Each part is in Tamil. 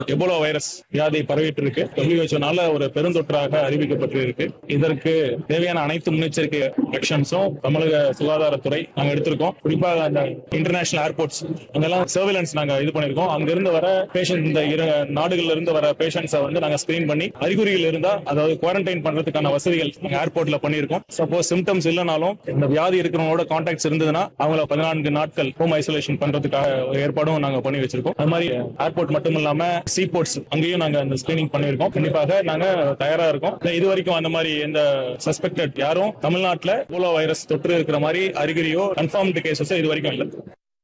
எபோலா வைரஸ் வியாதி பரவிட்டு இருக்கு டபிள்யூஹெச்ஓனால ஒரு பெருந்தொற்றாக அறிவிக்கப்பட்டு இருக்கு இதற்கு தேவையான அனைத்து முன்னெச்சரிக்கை ஆக்ஷன்ஸும் தமிழக சுகாதாரத்துறை நாங்க எடுத்திருக்கோம் குறிப்பாக அந்த இன்டர்நேஷனல் ஏர்போர்ட்ஸ் அங்கெல்லாம் சர்வேலன்ஸ் நாங்க இது பண்ணிருக்கோம் அங்க இருந்து வர பேஷண்ட் இந்த இரு நாடுகள்ல இருந்து வர பேஷண்ட்ஸை வந்து நாங்க ஸ்கிரீன் பண்ணி அறிகுறிகள் இருந்தா அதாவது குவாரண்டைன் பண்றதுக்கான வசதிகள் நாங்க ஏர்போர்ட்ல பண்ணிருக்கோம் சப்போஸ் சிம்டம்ஸ் இல்லைனாலும் இந்த வியாதி இருக்கிறவங்களோட கான்டாக்ட்ஸ் இருந்ததுன்னா அவங்கள பதினான்கு நாட்கள் ஹோம் ஐசோலேஷன் பண்றதுக்காக ஒரு ஏற்பாடும் நாங்க பண்ணி வச்சிருக்கோம் அது மாதிரி ஏர்போர்ட் மட்டும் இல்லாம சீ போர்ட்ஸ் அங்கேயும் நாங்க அந்த ஸ்கிரீனிங் பண்ணிருக்கோம் கண்டிப்பாக நாங்க தயாரா இருக்கோம் இல்ல இது வரைக்கும் அந்த மாதிரி எந்த சஸ்பெக்டட் யாரும் தமிழ்நாட்டுல போலோ வைரஸ் தொற்று இருக்கிற மாதிரி அறிகுறியோ கன்ஃபார்ம்டு கேசஸ் இது வரைக்கும் இல்லை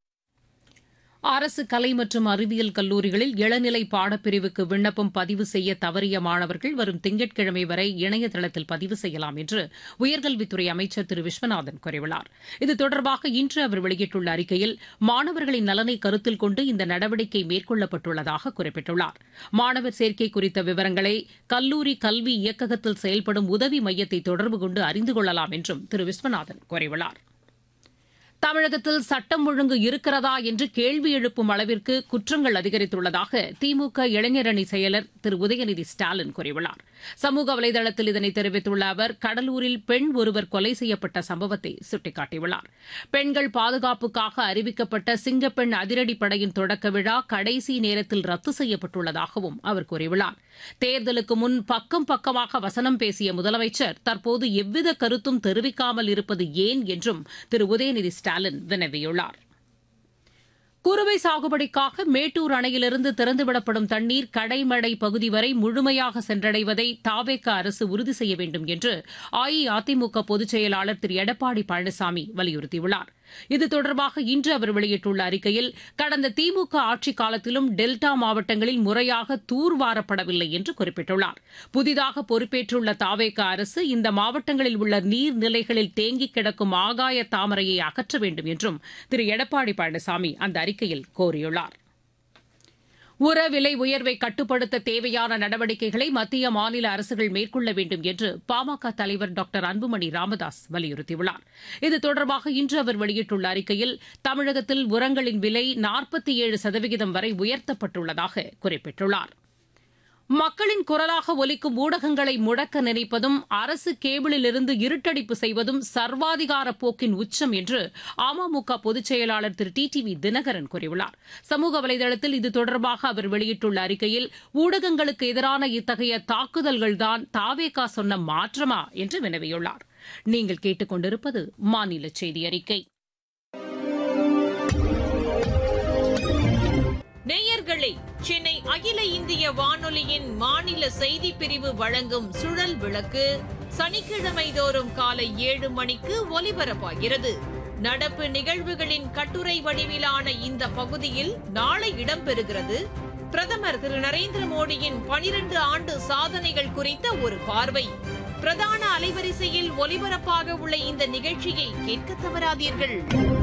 அரசு கலை மற்றும் அறிவியல் கல்லூரிகளில் இளநிலை பாடப்பிரிவுக்கு விண்ணப்பம் பதிவு செய்ய தவறிய மாணவர்கள் வரும் திங்கட்கிழமை வரை இணையதளத்தில் பதிவு செய்யலாம் என்று உயர்கல்வித்துறை அமைச்சர் திரு விஸ்வநாதன் கூறியுள்ளார் இது தொடர்பாக இன்று அவர் வெளியிட்டுள்ள அறிக்கையில் மாணவர்களின் நலனை கருத்தில் கொண்டு இந்த நடவடிக்கை மேற்கொள்ளப்பட்டுள்ளதாக குறிப்பிட்டுள்ளார் மாணவர் சேர்க்கை குறித்த விவரங்களை கல்லூரி கல்வி இயக்ககத்தில் செயல்படும் உதவி மையத்தை தொடர்பு கொண்டு அறிந்து கொள்ளலாம் என்றும் திரு விஸ்வநாதன் கூறியுள்ளார் தமிழகத்தில் சட்டம் ஒழுங்கு இருக்கிறதா என்று கேள்வி எழுப்பும் அளவிற்கு குற்றங்கள் அதிகரித்துள்ளதாக திமுக இளைஞரணி செயலர் திரு உதயநிதி ஸ்டாலின் கூறியுள்ளார் சமூக வலைதளத்தில் இதனை தெரிவித்துள்ள அவர் கடலூரில் பெண் ஒருவர் கொலை செய்யப்பட்ட சம்பவத்தை சுட்டிக்காட்டியுள்ளார் பெண்கள் பாதுகாப்புக்காக அறிவிக்கப்பட்ட சிங்கப்பெண் அதிரடிப்படையின் தொடக்க விழா கடைசி நேரத்தில் ரத்து செய்யப்பட்டுள்ளதாகவும் அவர் கூறியுள்ளார் தேர்தலுக்கு முன் பக்கம் பக்கமாக வசனம் பேசிய முதலமைச்சர் தற்போது எவ்வித கருத்தும் தெரிவிக்காமல் இருப்பது ஏன் என்றும் திரு உதயநிதி ஸ்டாலின் வினவியுள்ளார் குறுவை சாகுபடிக்காக மேட்டூர் அணையிலிருந்து திறந்துவிடப்படும் தண்ணீர் கடைமடை பகுதி வரை முழுமையாக சென்றடைவதை தாவேக அரசு உறுதி செய்ய வேண்டும் என்று அஇஅதிமுக பொதுச் செயலாளர் திரு எடப்பாடி பழனிசாமி வலியுறுத்தியுள்ளார் இது தொடர்பாக இன்று அவர் வெளியிட்டுள்ள அறிக்கையில் கடந்த திமுக ஆட்சிக் காலத்திலும் டெல்டா மாவட்டங்களில் முறையாக தூர்வாரப்படவில்லை என்று குறிப்பிட்டுள்ளார் புதிதாக பொறுப்பேற்றுள்ள தாவேக அரசு இந்த மாவட்டங்களில் உள்ள நீர்நிலைகளில் தேங்கிக் கிடக்கும் ஆகாய தாமரையை அகற்ற வேண்டும் என்றும் திரு எடப்பாடி பழனிசாமி அந்த அறிக்கையில் கோரியுள்ளார் உர விலை உயர்வை கட்டுப்படுத்த தேவையான நடவடிக்கைகளை மத்திய மாநில அரசுகள் மேற்கொள்ள வேண்டும் என்று பாமக தலைவர் டாக்டர் அன்புமணி ராமதாஸ் வலியுறுத்தியுள்ளார் இது தொடர்பாக இன்று அவர் வெளியிட்டுள்ள அறிக்கையில் தமிழகத்தில் உரங்களின் விலை நாற்பத்தி ஏழு சதவிகிதம் வரை உயர்த்தப்பட்டுள்ளதாக குறிப்பிட்டுள்ளார் மக்களின் குரலாக ஒலிக்கும் ஊடகங்களை முடக்க நினைப்பதும் அரசு கேபிளிலிருந்து இருட்டடிப்பு செய்வதும் சர்வாதிகார போக்கின் உச்சம் என்று அமமுக பொதுச் செயலாளர் Thiru T T V Dhinakaran கூறியுள்ளார் சமூக வலைதளத்தில் இது தொடர்பாக அவர் வெளியிட்டுள்ள அறிக்கையில் ஊடகங்களுக்கு எதிரான இத்தகைய தாக்குதல்கள்தான் தாவேகா சொன்ன மாற்றமா என்று வினவியுள்ளார் நீங்கள் கேட்டுக் கொண்டிருப்பது மாநில செய்தி அறிக்கை நேயர்களே சென்னை அகில இந்திய வானொலியின் மாநில செய்தி பிரிவு வழங்கும் சுழல் விளக்கு சனிக்கிழமை தோறும் காலை ஏழு மணிக்கு ஒலிபரப்பாகிறது நடப்பு நிகழ்வுகளின் கட்டுரை வடிவிலான இந்த பகுதியில் நாளை இடம்பெறுகிறது பிரதமர் திரு நரேந்திர மோடியின் பனிரெண்டு ஆண்டு சாதனைகள் குறித்த ஒரு பார்வை பிரதான அலைவரிசையில் ஒலிபரப்பாக உள்ள இந்த நிகழ்ச்சியை கேட்க தவறாதீர்கள்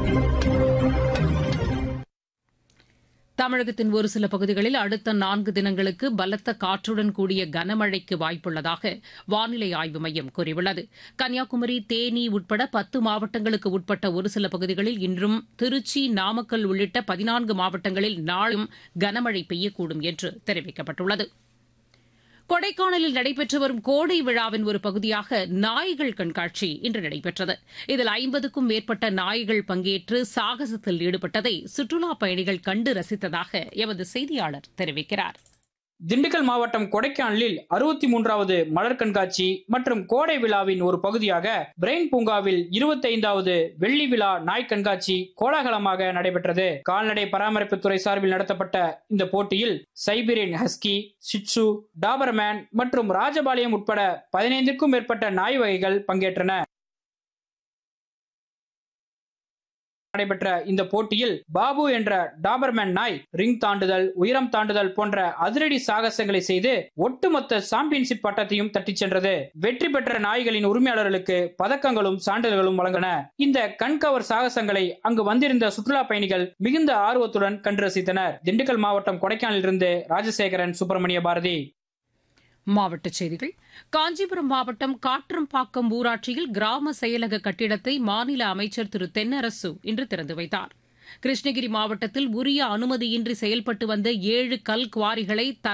தமிழகத்தின் ஒரு சில பகுதிகளில் அடுத்த நான்கு தினங்களுக்கு பலத்த காற்றுடன் கூடிய கனமழைக்கு வாய்ப்புள்ளதாக வானிலை ஆய்வு மையம் கூறியுள்ளது கன்னியாகுமரி தேனி உட்பட பத்து மாவட்டங்களுக்கு உட்பட்ட ஒரு சில பகுதிகளில் இன்றும் திருச்சி நாமக்கல் உள்ளிட்ட பதினான்கு மாவட்டங்களில் நாளும் கனமழை பெய்யக்கூடும் என்று தெரிவிக்கப்பட்டுள்ளது கொடைக்கானலில் நடைபெற்று வரும் கோடை விழாவின் ஒரு பகுதியாக நாய்கள் கண்காட்சி இன்று நடைபெற்றது இதில் ஐம்பதுக்கும் மேற்பட்ட நாய்கள் பங்கேற்று சாகசத்தில் ஈடுபட்டதை சுற்றுலாப் பயணிகள் கண்டு ரசித்ததாக எமது செய்தியாளர் தெரிவிக்கிறார் திண்டுக்கல் மாவட்டம் கொடைக்கானலில் அறுபத்தி மூன்றாவது மலர் கண்காட்சி மற்றும் கோடை விழாவின் ஒரு பகுதியாக பிரெயின் பூங்காவில் இருபத்தைந்தாவது வெள்ளி விழா நாய் கண்காட்சி கோலாகலமாக நடைபெற்றது கால்நடை பராமரிப்புத்துறை சார்பில் நடத்தப்பட்ட இந்த போட்டியில் சைபீரியன் ஹஸ்கி சிட்சு டாபர்மேன் மற்றும் ராஜபாளையம் உட்பட பதினைந்துக்கும் மேற்பட்ட நாய் வகைகள் பங்கேற்றன நடைபெற்ற இந்த போட்டியில் பாபு என்ற டாபர்மேன் நாய் ரிங் தாண்டுதல் உயரம் தாண்டுதல் போன்ற அதிரடி சாகசங்களை செய்து ஒட்டுமொத்த சாம்பியன்ஷிப் பட்டத்தையும் தட்டிச் சென்றது வெற்றி பெற்ற நாய்களின் உரிமையாளர்களுக்கு பதக்கங்களும் சான்றிதழ்களும் வழங்கின இந்த கண்கவர் சாகசங்களை அங்கு வந்திருந்த சுற்றுலா பயணிகள் மிகுந்த ஆர்வத்துடன் கண்டு ரசித்தனர் திண்டுக்கல் மாவட்டம் கொடைக்கானலிலிருந்து ராஜசேகரன் சுப்பிரமணிய பாரதி மாவட்டச் செய்திகள் காஞ்சிபுரம் மாவட்டம் காற்றம்பாக்கம் ஊராட்சியில் கிராம செயலக கட்டிடத்தை மாநில அமைச்சர் திரு தென்னரசு இன்று திறந்து வைத்தார் கிருஷ்ணகிரி மாவட்டத்தில் உரிய அனுமதியின்றி செயல்பட்டு வந்த ஏழு கல் குவாரிகளை